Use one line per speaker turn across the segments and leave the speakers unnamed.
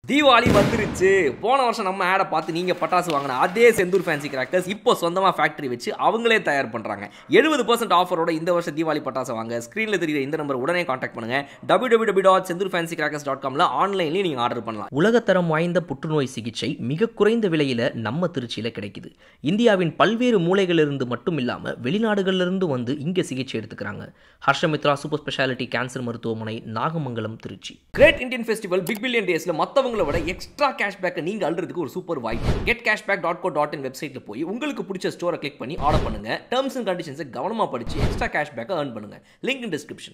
தீபாவளி வந்துருச்சு போன வருஷம் நம்ம ஆடை பார்த்து நீங்கள் பட்டாசு வாங்கின அதே செந்தூர் ஃபேன்சி கிராக்கர்ஸ் இப்போ சொந்தமாக ஃபேக்டரி வச்சு அவங்களே தயார் பண்ணுறாங்க எழுபது பர்சன்ட் ஆஃபரோட இந்த வருஷம் தீபாவளி பட்டாசு வாங்க ஸ்க்ரீனில் தெரியுற இந்த நம்பர் உடனே காண்டாக்ட் பண்ணுங்க W W W dot Senthoor fancy crackers dot காமில் ஆன்லைன்லேயும் நீங்கள் ஆர்டர் பண்ணலாம்
உலகத்தரம் வாய்ந்த புற்றுநோய் சிகிச்சை மிக குறைந்த விலையில் நம்ம திருச்சியில் கிடைக்குது இந்தியாவின் பல்வேறு மூலைகளிலிருந்து மட்டும் இல்லாமல் வெளிநாடுகளிலிருந்து வந்து இங்கே சிகிச்சை எடுத்துக்கிறாங்க ஹர்ஷமித்ரா சூப்பர் ஸ்பெஷாலிட்டி கேன்சர் மருத்துவமனை Nagamangalam Trichy
great Indian festival big billion டேஸ்ல மற்றவங்கள விட எக்ஸ்ட்ரா கேஷ்பேக்கை நீங்க அள்ளுறதுக்கு ஒரு சூப்பர் வாய்ப்பு get cashback dot go dot in வெப்சைட்ல போய் உங்களுக்கு பிடிச்ச ஸ்டோரை கிளிக் பண்ணி ஆர்டர் பண்ணுங்க டேர்ம்ஸ் அண்ட் கண்டிஷன்ஸை கவனமா படிச்சு எக்ஸ்ட்ரா கேஷ்பேக்கை earn பண்ணுங்க link in description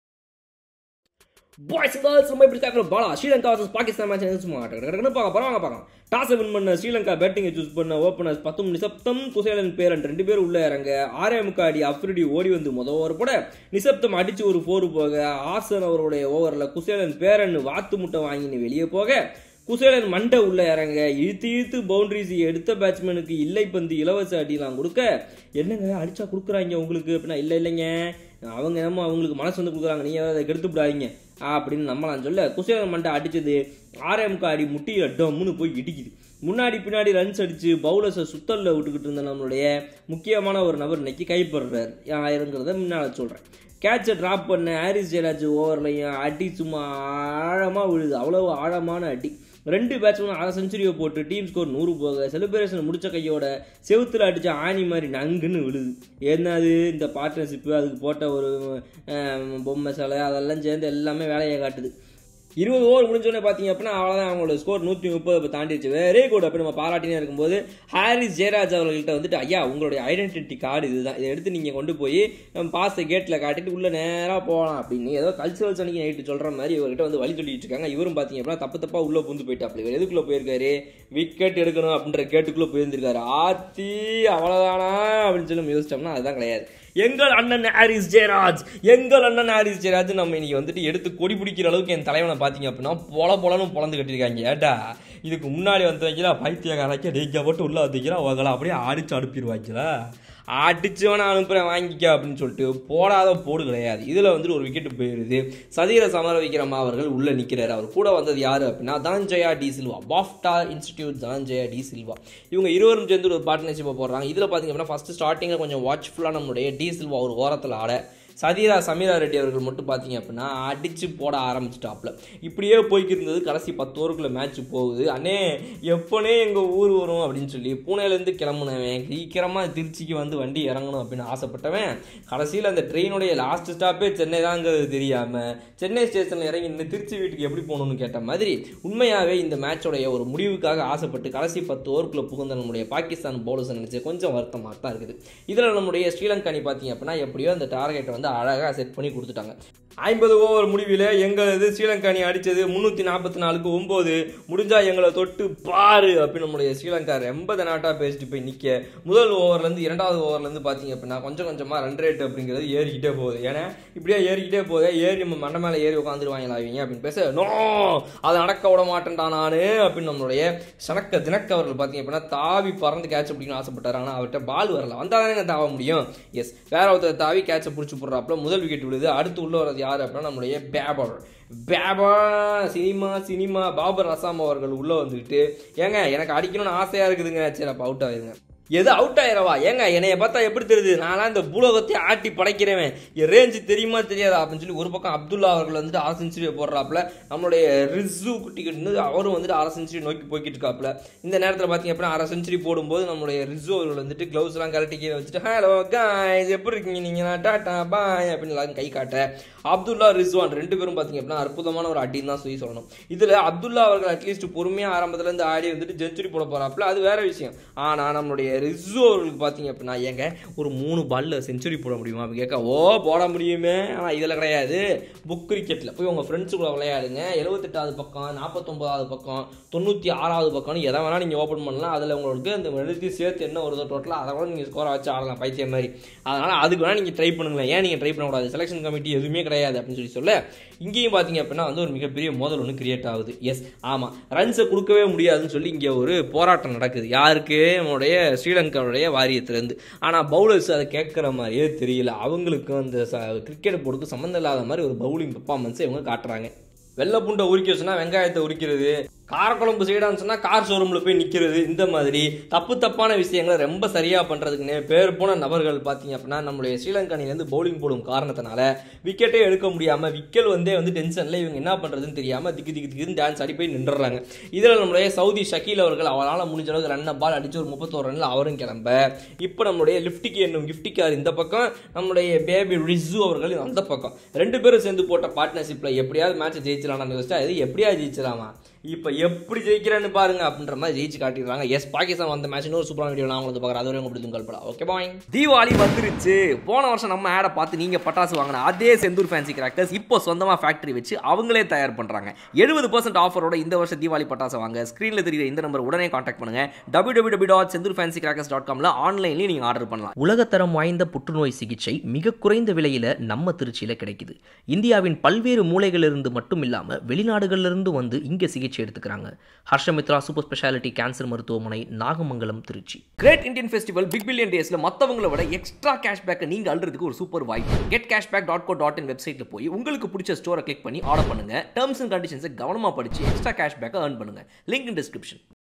boys girls நம்ம இப்படி கேட்குற பாலா ஸ்ரீலங்கா வர்சஸ் பாகிஸ்தான் மேட்ச் சும்மா கடற்கடன்னு பார்க்க பரவாங்க பார்க்கலாம் டாஸை வின் பண்ண ஸ்ரீலங்கா பேட்டிங்கை சூஸ் பண்ண ஓப்பனர்ஸ் பத்தும் நிசப்தம் குசேலன் பேரன் ரெண்டு பேரும் உள்ள இறங்க ஆரே முக்காடி அப்ரிடி ஓடி வந்து முத ஓவர் போட நிசப்தம் அடிச்சு ஒரு ஃபோர் போக ஆசன் அவருடைய ஓவரில் குசேலன் பேரன் வாத்து முட்டை வாங்கின்னு வெளியே போக குசேலன் மண்டை உள்ள இறங்க இழுத்து இழுத்து பவுண்டரிஸ் எடுத்த பேட்ஸ்மேனுக்கு இல்லை பந்து இலவச அடிலாம் கொடுக்க என்னங்க அடிச்சா கொடுக்குறாங்க உங்களுக்கு அப்படின்னா இல்லை இல்லைங்க அவங்க என்னமோ அவங்களுக்கு மனசு வந்து கொடுக்குறாங்க நீங்கள் அதை கெடுத்து விடாதீங்க அப்படின்னு நம்மளாம் சொல்ல குசேலன் மண்டை அடிச்சது ஆர்எம்க்கு அடி முட்டியில டம்முன்னு போய் இடிக்குது முன்னாடி பின்னாடி ரன்ஸ் அடிச்சு பவுலர்ஸை சுத்தலில் விட்டுக்கிட்டு இருந்த நம்மளுடைய முக்கியமான ஒரு நபர் இன்னைக்கு கைப்படுறாரு யாருங்கிறத முன்னால் சொல்கிறேன் கேட்சை ட்ராப் பண்ண ஹாரிஸ் ஜெயராஜ் ஓவர்லையும் அடி சும்மா ஆழமாக விழுது அவ்வளோ ஆழமான அடி ரெண்டு பேட்ஸ்மேன் அரை செஞ்சுரியை போட்டு டீம் ஸ்கோர் நூறு போக செலிப்ரேஷன் முடிச்ச கையோட செவுத்துல அடிச்ச ஆணி மாதிரி நங்குன்னு விழுது என்னது இந்த பார்ட்னர்ஷிப்பு அதுக்கு போட்ட ஒரு அஹ், பொம்மை சிலை அதெல்லாம் சேர்ந்து எல்லாமே வேலையை காட்டுது இருபது ஓவர் முடிஞ்சோடனே பார்த்தீங்க அப்படின்னா அவ்வளோதான் அவங்களோட ஸ்கோர் நூற்றி முப்பது தாண்டிடுச்சு வெரி குட் அப்படி நம்ம பாராட்டினே இருக்கும்போது ஹாரிஸ் ஜெயராஜ் அவர்கள்ட்ட வந்துட்டு ஐயா உங்களுடைய ஐடென்டிட்டி கார்டு இதுதான் இதை எடுத்து நீங்கள் கொண்டு போய் நம்ம பாஸை கேட்டில் காட்டிட்டு உள்ளே நேராக போகலாம் அப்படின்னு ஏதோ கல்ச்சுரல்ஸ் அன்னைக்கு நைட்டு சொல்கிற மாதிரி இவர்கிட்ட வந்து வழி சொல்லிட்டு இருக்காங்க இவரும் பார்த்தீங்க அப்படின்னா தப்பு தப்பாக உள்ளே புந்து போயிட்டாப்ல இவர் எதுக்குள்ளே போயிருக்காரு விக்கெட் எடுக்கணும் அப்படின்ற கேட்டுக்குள்ளே போயிருந்திருக்காரு ஆத்தி அவ்வளோதானா அப்படின்னு சொல்லி யோசிச்சோம்னா அதுதான் கிடையாது எங்கள் அண்ணன் ஹாரிஸ் ஜெயராஜ் எங்கள் அண்ணன் ஹாரிஸ் ஜெயராஜ் நம்ம இன்னைக்கு வந்துட்டு எடுத்து கொடி பிடிக்கிற அளவுக்கு என் தலைவனை பார்த்தீங்க அப்படின்னா பொல பொலன்னு பொழந்து கட்டியிருக்காங்க ஏட்டா இதுக்கு முன்னாடி வந்து வைக்கிறா பைத்தியக்காரக்க டெய்க்க போட்டு உள்ள வந்து வைக்கிறா அவங்கள அப்படியே அடிச்சு அனுப்பிடுவாங்களா அடிச்சவனை அனுப்புறேன் வாங்கிக்க அப்படின்னு சொல்லிட்டு போடாத போடு கிடையாது இதில் வந்துட்டு ஒரு விக்கெட் போயிடுது சதீர சமர விக்ரமா அவர்கள் உள்ள நிற்கிறாரு அவர் கூட வந்தது யாரு அப்படின்னா தனஞ்சயா டி சில்வா பாஃப்டா இன்ஸ்டிடியூட் தனஞ்சயா டி சில்வா இவங்க இருவரும் சேர்ந்து ஒரு பார்ட்னர்ஷிப்பை போடுறாங்க இதில் பார்த்தீங்க அப்படின்னா ஃபர்ஸ்ட் ஸ்டார்டிங்கில் கொஞ்சம் வாட்ச்ஃபுல்லாக நம்மளுடைய டி சில்வா ஒரு ஓரத்தில் ஆட சதீரா சமீரா ரெட்டி அவர்கள் மட்டும் பார்த்தீங்க அப்படின்னா அடிச்சு போட ஆரம்பிச்சிட்டாப்ல இப்படியே போய்க்கு இருந்தது கடைசி பத்து ஓவருக்குள்ள மேட்ச் போகுது அண்ணே எப்போனே எங்கள் ஊர் வரும் அப்படின்னு சொல்லி பூனேலேருந்து கிளம்புனவன் சீக்கிரமாக திருச்சிக்கு வந்து வண்டி இறங்கணும் அப்படின்னு ஆசைப்பட்டவன் கடைசியில் அந்த ட்ரெயினுடைய லாஸ்ட் ஸ்டாப்பே சென்னை தாங்கிறது தெரியாமல் சென்னை ஸ்டேஷனில் இறங்கி நின்று திருச்சி வீட்டுக்கு எப்படி போகணும்னு கேட்ட மாதிரி உண்மையாகவே இந்த மேட்சோடைய ஒரு முடிவுக்காக ஆசைப்பட்டு கடைசி பத்து ஓவருக்குள்ள புகுந்த நம்முடைய பாகிஸ்தான் பவுலர்ஸ் நினைச்சு கொஞ்சம் வருத்தமாக தான் இருக்குது இதில் நம்முடைய ஸ்ரீலங்கா அணி பார்த்தீங்க அப்படின்னா எப்படியோ அந்த டார்கெட்டை வந்து அழகாக செட் பண்ணி கொடுத்துட்டாங்க ஐம்பது ஓவர் முடிவில் எங்களது ஸ்ரீலங்கா அணி அடித்தது முந்நூற்றி நாற்பத்தி நாலுக்கு ஒம்பது முடிஞ்சா எங்களை தொட்டு பாரு அப்படின்னு நம்முடைய ஸ்ரீலங்கா ரொம்ப நாட்டாக பேசிட்டு போய் நிற்க முதல் ஓவர்லேருந்து இரண்டாவது ஓவர்லேருந்து பார்த்தீங்க அப்படின்னா கொஞ்சம் கொஞ்சமாக ரன் ரேட் அப்படிங்கிறது ஏறிக்கிட்டே போகுது ஏன்னா இப்படியே ஏறிக்கிட்டே போகுது ஏறி நம்ம மண்டை மேலே ஏறி உட்காந்துருவாங்களா அவங்க அப்படின்னு பேச நோ அதை நடக்க விட மாட்டேன்டா நானு அப்படின்னு நம்மளுடைய சனக்க தினக்க அவர்கள் பார்த்தீங்க அப்படின்னா தாவி பறந்து கேட்ச் பிடிக்கணும்னு ஆசைப்பட்டாரு ஆனால் அவர்கிட்ட பால் வரல வந்தால் தானே தாவ முடியும் எஸ் வேற ஒருத்தர் தாவி கேட்சை பிடிச்சி போடுறாப்புல முதல் விக்கெட் விழுது அடுத்து உள்ள வரது யார் அப்படின்னா நம்மளுடைய பேபர் பேபர் சினிமா சினிமா பாபர் அசாம் அவர்கள் உள்ள வந்துக்கிட்டு ஏங்க எனக்கு அடிக்கணும்னு ஆசையா இருக்குதுங்க சரி அப்போ அவுட் ஆயிருங்க எது அவுட் ஆயிரவா ஏங்க என்னைய பார்த்தா எப்படி தெரியுது நான்லாம் இந்த பூலோகத்தை ஆட்டி படைக்கிறவன் என் ரேஞ்சு தெரியுமா தெரியாதா அப்படின்னு சொல்லி ஒரு பக்கம் அப்துல்லா அவர்கள் வந்துட்டு அரை செஞ்சுரியை போடுறாப்புல நம்மளுடைய ரிசு குட்டிக்கிட்டு அவரும் வந்துட்டு அரை செஞ்சுரி நோக்கி போய்கிட்டு இருக்காப்புல இந்த நேரத்தில் பார்த்தீங்க அப்படின்னா அரை செஞ்சுரி போடும்போது நம்மளுடைய ரிசு அவர்கள் வந்துட்டு க்ளவுஸ் எல்லாம் கரெக்டி கீழே வச்சுட்டு ஹலோ காய்ஸ் எப்படி இருக்கீங்க நீங்க டாட்டா பாய் அப்படின்னு எல்லாரும் கை காட்ட அப்துல்லா ரிஸ்வான் ரெண்டு பேரும் பார்த்தீங்க அப்படின்னா அற்புதமான ஒரு அடின்னு தான் சொல்லி சொல்லணும் இதில் அப்துல்லா அவர்கள் அட்லீஸ்ட் பொறுமையாக ஆரம்பத்துல இருந்து ஆடி வந்துட்டு செஞ்சுரி போட போறாப்புல அது வேற விஷயம் ஆனால் நம்மளுடைய ரிசு அவர்களுக்கு பார்த்தீங்க அப்படின்னா ஏங்க ஒரு மூணு பால்ல செஞ்சுரி போட முடியுமா அப்படி கேட்க ஓ போட முடியுமே ஆனால் இதில் கிடையாது புக் கிரிக்கெட்டில் போய் உங்கள் ஃப்ரெண்ட்ஸு கூட விளையாடுங்க எழுபத்தெட்டாவது பக்கம் நாற்பத்தொம்பதாவது பக்கம் தொண்ணூற்றி ஆறாவது பக்கம்னு எதை வேணால் நீங்கள் ஓப்பன் பண்ணலாம் அதில் உங்களுக்கு அந்த எழுதி சேர்த்து என்ன வருதோ டோட்டலாக அதை கூட நீங்கள் ஸ்கோரை வச்சு ஆடலாம் பைத்தியம் மாதிரி அதனால் அதுக்கு வேணால் நீங்கள் ட்ரை பண்ணுங்களேன் ஏன் நீங்கள் ட்ரை பண்ணக்கூடாது செலெக்ஷன் கமிட்டி எதுவுமே கிடையாது அப்படின்னு சொல்லி சொல்ல இங்கேயும் பார்த்தீங்க அப்படின்னா வந்து ஒரு மிகப்பெரிய மோதல் ஒன்று கிரியேட் ஆகுது எஸ் ஆமாம் ரன்ஸை கொடுக்கவே முடியாதுன்னு சொல்லி இங்கே ஒரு போராட்டம் நடக்குது யாருக்கு நம்மளுடைய ஸ்ரீலங்காவுடைய வாரியத்திலேருந்து ஆனால் பவுலர்ஸ் அதை கேட்குற மாதிரியே தெரியல அவங்களுக்கும் அந்த கிரிக்கெட் போர்டுக்கு சம்மந்தம் இல்லாத மாதிரி ஒரு பவுலிங் பெர்ஃபார்மன்ஸை இவங்க காட்டுறாங்க வெள்ளை பூண்டை உரிக்க சொன்னா வெங்காயத்தை உரிக்கிறது காரக்குழம்பு சைடான்னு சொன்னால் கார் ஷோரூமில் போய் நிற்கிறது இந்த மாதிரி தப்பு தப்பான விஷயங்களை ரொம்ப சரியாக பண்ணுறதுக்குன்னு பேர் போன நபர்கள் பார்த்தீங்க அப்படின்னா நம்மளுடைய ஸ்ரீலங்கா அணியிலேருந்து பவுலிங் போடும் காரணத்தினால விக்கெட்டே எடுக்க முடியாமல் விக்கெட் வந்தே வந்து டென்ஷனில் இவங்க என்ன பண்ணுறதுன்னு தெரியாமல் திக்கு திக்கு திக்கு டான்ஸ் ஆடி போய் நின்றுறாங்க இதில் நம்மளுடைய சவுதி ஷக்கீல் அவர்கள் அவரால் முடிஞ்ச அளவுக்கு ரன்னை பால் அடிச்சு ஒரு முப்பத்தோரு ரன்னில் அவரும் கிளம்ப இப்போ நம்மளுடைய லிஃப்டிக்கு என்னும் கிஃப்டிக்கார் இந்த பக்கம் நம்மளுடைய பேபி ரிசு அவர்கள் அந்த பக்கம் ரெண்டு பேரும் சேர்ந்து போட்ட பார்ட்னர்ஷிப்பில் எப்படியாவது மேட்ச் ஜெயிச்சிடலாம்னு யோசிச்சா இது எப்படியாவது ஜெயிச்சிடலாமா இப்போ எப்படி ஜெயிக்கிறேன்னு பாருங்க அப்படின்ற மாதிரி ஜெயிச்சு காட்டிடுறாங்க எஸ் பாகிஸ்தான் வந்த மேட்ச் இன்னொரு சூப்பரான வீடியோ நான் உங்களுக்கு பார்க்குறேன் அது வரைக்கும் உங்களுக்கு கல்படா ஓகே பாய் தீபாவளி வந்துருச்சு போன வருஷம் நம்ம ஆடை பார்த்து நீங்கள் பட்டாசு வாங்கின அதே செந்தூர் ஃபேன்சி கிராக்கர்ஸ் இப்போ சொந்தமாக ஃபேக்டரி வச்சு அவங்களே தயார் பண்ணுறாங்க எழுபது பர்சன்ட் ஆஃபரோட இந்த வருஷம் தீபாவளி பட்டாசு வாங்க ஸ்க்ரீனில் தெரியுற இந்த நம்பர் உடனே காண்டாக்ட் பண்ணுங்க W W W dot Senthoor fancy crackers dot காமில் ஆன்லைன்லேயும் நீங்கள் ஆர்டர் பண்ணலாம்
உலகத்தரம் வாய்ந்த புற்றுநோய் சிகிச்சை மிக குறைந்த விலையில் நம்ம திருச்சியில் கிடைக்குது இந்தியாவின் பல்வேறு மூலைகளிலிருந்து மட்டும் இல்லாமல் வெளிநாடுகளிலிருந்து வந்து இங்கே சிகிச்சை எடுத்துக்கிறாங்க ஹர்ஷமித்ரா சூப்பர் ஸ்பெஷாலிட்டி கேன்சர் மருத்துவமனை Nagamangalam Trichy
great Indian festival big billion டேஸ்ல மற்றவங்கள விட எக்ஸ்ட்ரா கேஷ்பேக்கை நீங்க அள்ளுறதுக்கு ஒரு சூப்பர் வாய்ப்பு get cashback dot go dot in வெப்சைட்ல போய் உங்களுக்கு பிடிச்ச ஸ்டோரை கிளிக் பண்ணி ஆர்டர் பண்ணுங்க டேர்ம்ஸ் அண்ட் கண்டிஷன்ஸை கவனமா படிச்சு எக்ஸ்ட்ரா கேஷ்பேக்கை earn பண்ணுங்க லிங்க் இன் டிஸ்கிரிப்ஷன்